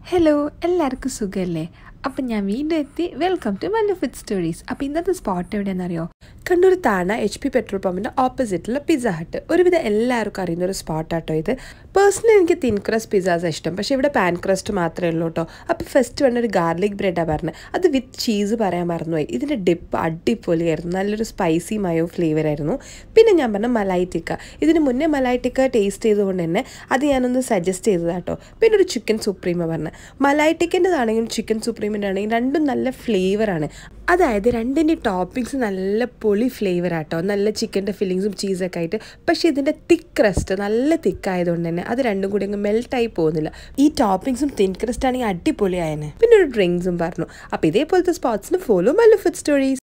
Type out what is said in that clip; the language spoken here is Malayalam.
ഹലോ എല്ലാവർക്കും സുഖമല്ലേ അപ്പം ഞാൻ വീണ്ടും എത്തി welcome to Mallu food stories അപ്പം ഇന്നത്തെ സ്പോട്ട് എവിടെയാണെന്നറിയോ കണ്ണൂർ താണ എച്ച് പി പെട്രോൾ പമ്പിൻ്റെ ഓപ്പോസിറ്റുള്ള പിസ്സ ഹട്ട് ഒരുവിധം എല്ലാവർക്കും അറിയുന്ന ഒരു സ്പോട്ടാട്ടോ ഇത് പേഴ്സണലി എനിക്ക് തിൻ ക്രസ്റ്റ് പിസ്സാസ് ഇഷ്ടം പക്ഷേ ഇവിടെ പാൻ ക്രസ്റ്റ് മാത്രമേ ഉള്ളൂ കേട്ടോ അപ്പോൾ ഫസ്റ്റ് വേണ്ട ഒരു ഗാർലിക് ബ്രെഡാണ് പറഞ്ഞത് അത് വിത്ത് ചീസ് പറയാൻ മറന്നുപോയി ഇതിൻ്റെ ഡിപ്പ് അടിപൊളിയായിരുന്നു നല്ലൊരു സ്പൈസി മയോ ഫ്ലേവർ ആയിരുന്നു പിന്നെ ഞാൻ പറഞ്ഞ മലായി ടിക്ക ഇതിന് മുന്നേ മലായി ടിക്ക ടേസ്റ്റ് ചെയ്തുകൊണ്ട് തന്നെ അത് ഞാനൊന്ന് സജസ്റ്റ് ചെയ്തതാട്ടോ പിന്നെ ഒരു ചിക്കൻ സുപ്രീമ പറഞ്ഞത് മലായി ടിക്കൻ്റെതാണെങ്കിലും ചിക്കൻ സുപ്രീമിൻ്റെ ആണെങ്കിലും രണ്ടും നല്ല ഫ്ലേവറാണ് അതായത് രണ്ടിൻ്റെ ടോപ്പിങ്സ് നല്ല പൊളി ഫ്ലേവർ ആട്ടോ നല്ല ചിക്കൻ്റെ ഫില്ലിങ്സും ചീസൊക്കെ ആയിട്ട് പക്ഷേ ഇതിൻ്റെ തിക്ക് ക്രസ്റ്റ് നല്ല തിക്കായതുകൊണ്ട് തന്നെ അത് രണ്ടും കൂടി അങ്ങ് മെൽട്ടായി പോകുന്നില്ല ഈ ടോപ്പിങ്സും തിൻ ക്രസ്റ്റ് ആണെങ്കിൽ അടിപൊളിയായനെ പിന്നെ ഒരു ഡ്രിങ്ക്സും പറഞ്ഞു അപ്പോൾ ഇതേപോലത്തെ സ്പോട്സിന് ഫോളോ മല്ലു ഫുഡ് സ്റ്റോറീസ്